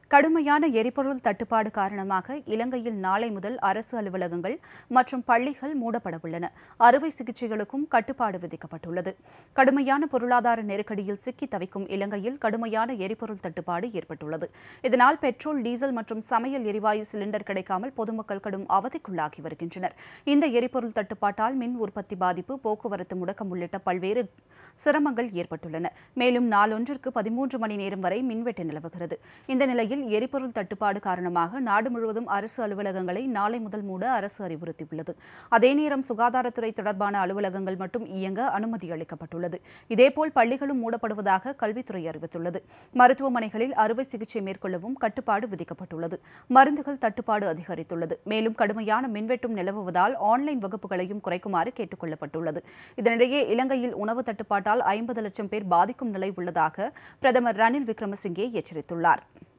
கடுமையான எரிபொருள் தட்டுப்பாடு காரணமாக இலங்கையில் நாளை முதல் அரசு அலுவலகங்கள் மற்றும் பள்ளிகள் மூடப்பட உள்ளன அறுவை சிகிச்சைகளுக்கும் கட்டுப்பாடு விதிக்கப்பட்டுள்ளது கடுமையான பொருளாதார நெருக்கடியில் சிக்கி தவிக்கும் இலங்கையில் கடுமையான எரிபொருள் தட்டுப்பாடு ஏற்பட்டுள்ளது இதனால் பெட்ரோல் டீசல் மற்றும் சமையல் எரிவாயு சிலிண்டர் கிடைக்காமல் பொதுமக்கள் கடும் அவதிக்குள்ளாகி வருகின்றனர் இந்த எரிபொருள் தட்டுப்பாட்டால் மின் உற்பத்தி பாதிப்பு போக்குவரத்து முடக்கம் உள்ளிட்ட பல்வேறு சிரமங்கள் ஏற்பட்டுள்ளன மேலும் நாளொன்றிற்கு பதிமூன்று மணி நேரம் வரை மின்வெட்டு நிலவுகிறது இந்த நிலையில் எரிபொருள் தட்டுப்பாடு காரணமாக நாடு முழுவதும் அரசு அலுவலகங்களை நாளை முதல் மூட அரசு அறிவுறுத்தியுள்ளது அதே நேரம் சுகாதாரத்துறை தொடர்பான அலுவலகங்கள் மட்டும் இயங்க அனுமதி அளிக்கப்பட்டுள்ளது இதேபோல் பள்ளிகளும் மூடப்படுவதாக கல்வித்துறை அறிவித்துள்ளது மருத்துவமனைகளில் அறுவை சிகிச்சை மேற்கொள்ளவும் கட்டுப்பாடு விதிக்கப்பட்டுள்ளது மருந்துகள் தட்டுப்பாடு அதிகரித்துள்ளது மேலும் கடுமையான மின்வெட்டும் நிலவுவதால் ஆன்லைன் வகுப்புகளையும் குறைக்குமாறு கேட்டுக் கொள்ளப்பட்டுள்ளது இதனிடையே இலங்கையில் உணவு தட்டுப்பாட்டால் ஐம்பது லட்சம் பேர் பாதிக்கும் நிலை உள்ளதாக பிரதமர் ரணில் விக்ரமசிங்கே எச்சரித்துள்ளார்